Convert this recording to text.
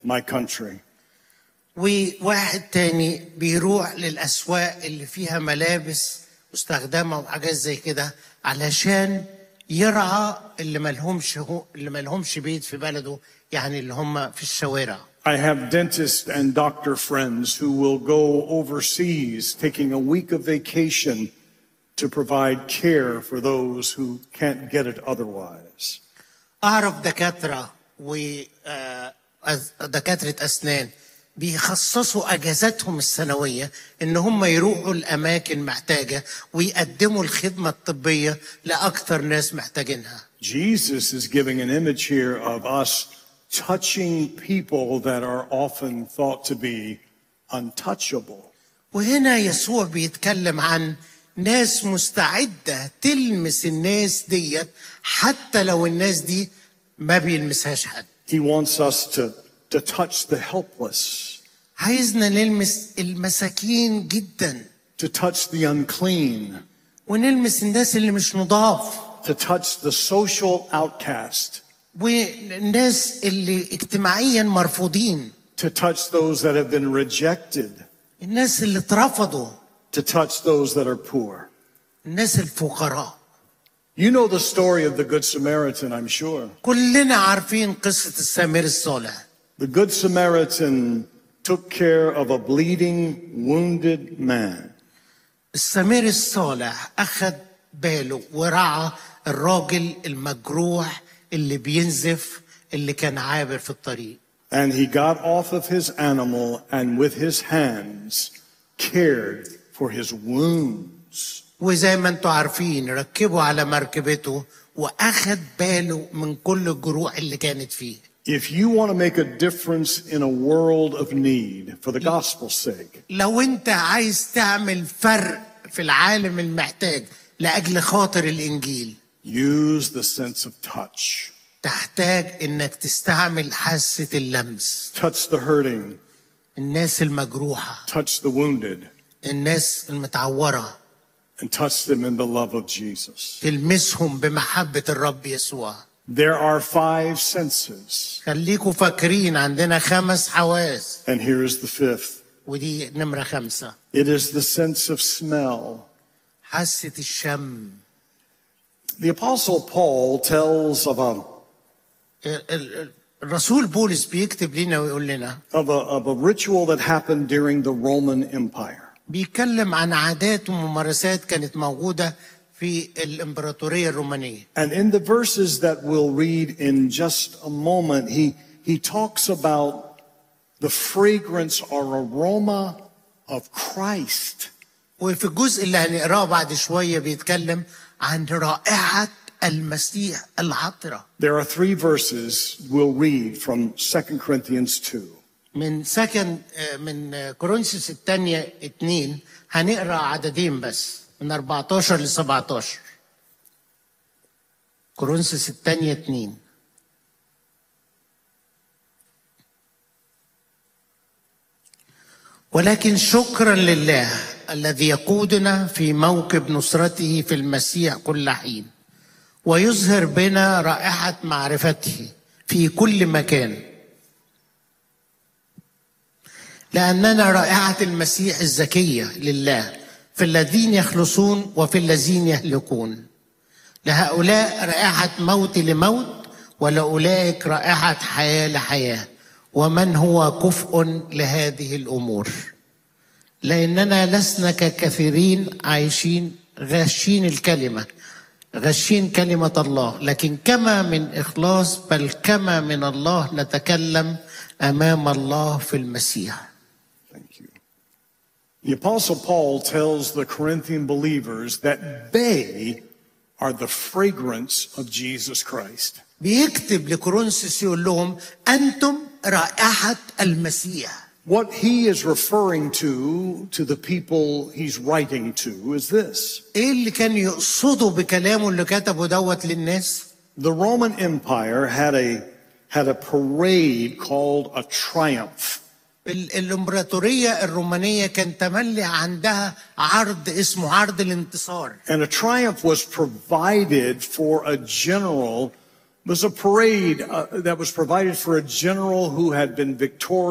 my country. وواحد تاني بيروح للأسواق اللي فيها ملابس مستخدمة وحاجات زي كده علشان يرعى اللي ملهمش هو اللي ملهمش بيت في بلده يعني اللي هم في الشوارع I have dentists and doctor friends who will go overseas taking a week of vacation to provide care for those who can't get it otherwise. أعرف دكاترة ودكاترة أسنان بيخصصوا أجازاتهم السنوية إن هم يروحوا الأماكن محتاجة ويقدموا الخدمة الطبية لأكثر ناس محتاجينها Jesus is giving an image here of us touching people that are often thought to be untouchable. وهنا يسوع بيتكلم عن ناس مستعدة تلمس الناس ديت حتى لو الناس دي ما بيلمسهاش حد He wants us to, to touch the helpless, عايزنا نلمس المساكين جدا to touch the unclean, ونلمس الناس اللي مش نضاف to touch the social outcast, والناس اللي اجتماعيا مرفوضين to touch those that have been rejected, الناس اللي اترفضوا to touch those that are poor. الناس الفقراء You know the story of the Good Samaritan, I'm sure. كلنا عارفين قصة السامر الصالح The Good Samaritan took care of a bleeding, wounded man. السمير الصالح أخذ باله ورعى الراجل المجروح اللي بينزف اللي كان عابر في الطريق And he got off of his animal and with his hands cared for his wounds. وزي ما انتوا عارفين ركبوا على مركبته وأخذ باله من كل الجروح اللي كانت فيه If you want to make a difference in a world of need for the gospel's sake, لو انت عايز تعمل فرق في العالم المحتاج لأجل خاطر الإنجيل use the sense of touch. تحتاج انك تستعمل حاسة اللمس Touch the hurting, الناس المجروحة touch the wounded, الناس المتعورة and touch them in the love of Jesus. تلمسهم بمحبة الرب يسوع There are five senses, خليكوا فاكرين عندنا خمس حواس and here is the fifth. ودي نمرة خمسة It is the sense of smell. حاسة الشم The Apostle Paul tells of a, ال- ال- الرسول بولس بيكتب لنا ويقول لنا of, a, of a ritual that happened during the Roman Empire. بيتكلم عن عادات وممارسات كانت موجودة في الإمبراطورية الرومانية And in the verses that we'll read in just a moment, he, he talks about the fragrance or aroma of Christ. وفي الجزء اللي هنقراه بعد شوية بيتكلم عن رائحة المسيح العطرة There are three verses we'll read from 2 Corinthians 2. من سكن آه، من آه، كورنثوس الثانية اتنين هنقرا عددين بس من 14 ل 17 كورنثوس الثانية اتنين ولكن شكرا لله الذي يقودنا في موكب نصرته في المسيح كل حين ويظهر بنا رائحة معرفته في كل مكان لأننا رائحة المسيح الزكية لله في الذين يخلصون وفي الذين يهلكون لهؤلاء رائحة موت لموت ولأولئك رائحة حياة لحياة ومن هو كفء لهذه الأمور لأننا لسنا ككثيرين عايشين غاشين الكلمة غاشين كلمة الله لكن كما من إخلاص بل كما من الله نتكلم أمام الله في المسيح Thank you. The Apostle Paul tells the Corinthian believers that they are the fragrance of Jesus Christ. بيكتب لكورنثوس يقول لهم أنتم رائحة المسيح What he is referring to, to the people he's writing to, is this. ايه اللي كان يقصده بكلامه اللي كتبه دوت للناس The Roman Empire had a, had a parade called a triumph. ال- الامبراطورية الرومانية كان تملي عندها عرض اسمه عرض الانتصار And a triumph was provided for a general was a parade uh, that was provided for a general who had been victorious.